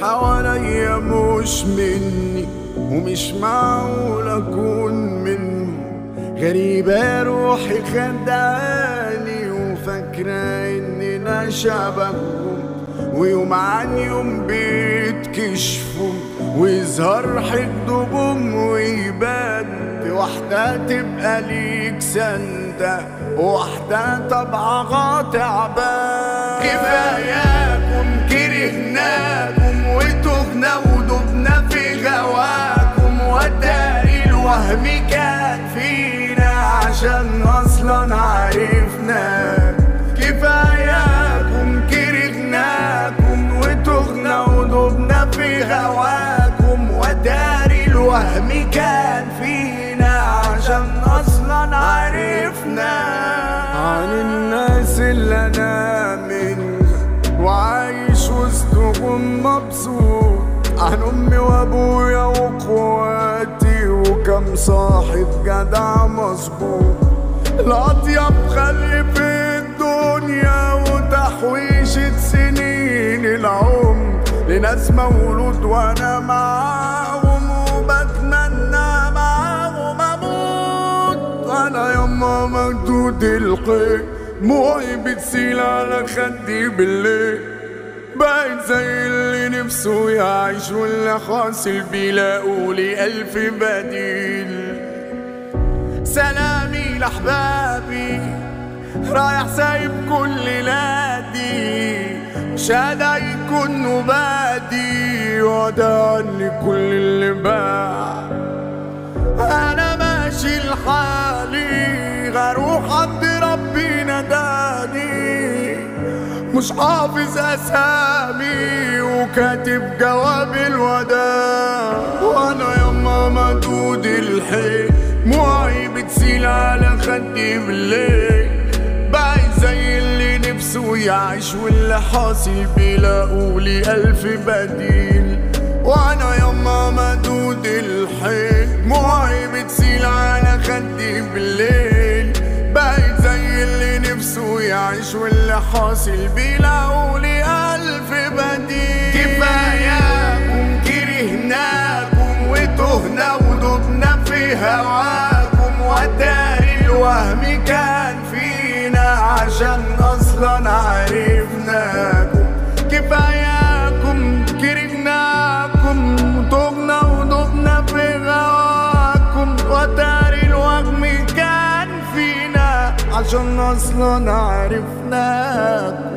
حواليا مش مني ومش معقول اكون منهم غريبة روحي خدعاني وفاكرة اننا شبههم ويوم عن يوم بيتكشفوا ويظهر حقدهم ويبان في واحدة تبقى ليك سندة وواحدة طبعها تعبان كفاياكم كرهناكم وتهنا ودبنا في غواكم وداري الوهم كان فينا عشان اصلا عرفناك كفاياكم كرهناكم وتهنا ودبنا في هواكم وداري الوهم كان فينا عشان اصلا عرفنا عن الناس اللي انا منها وعايش وسطهم مبسوط عن امي وابويا واخواتي وكم صاحب جدع مظبوط الاطيب خلي في الدنيا وتحويشة سنين العمر لناس مولود وانا معاهم وبتمنى معاهم اموت وانا يما مجدود الخير موعي بتسيل على خدي بالليل بقيت زي اللي نفسه يعيش واللي حاصل بيلاقوا لي ألف بديل سلامي لأحبابي رايح سايب كل نادي شهادة يكون نبادي وده عني كل اللي باع أنا ماشي لحالي هروح عند ربي نداني مش حافظ أسامي وكاتب جواب الوداع وأنا يما مدود الحيل موعي بتسيل على خدي بالليل باقي زي اللي نفسه يعيش واللي حاصل بيلاقوا لي ألف بديل وأنا يما مدود الحيل موعي بتسيل على خدي بالليل باقي زي اللي نفسه يعيش واللي حاصل بيلاقوا لي ألف بديل كفاياكم كرهناكم وتهنا ودبنا في هواكم وداري الوهم كان فينا عشان أصلا عرفناكم كفاياكم كرهناكم وتهنا ودبنا في هواكم وداري الوهم كان فينا عشان اصلا عرفناك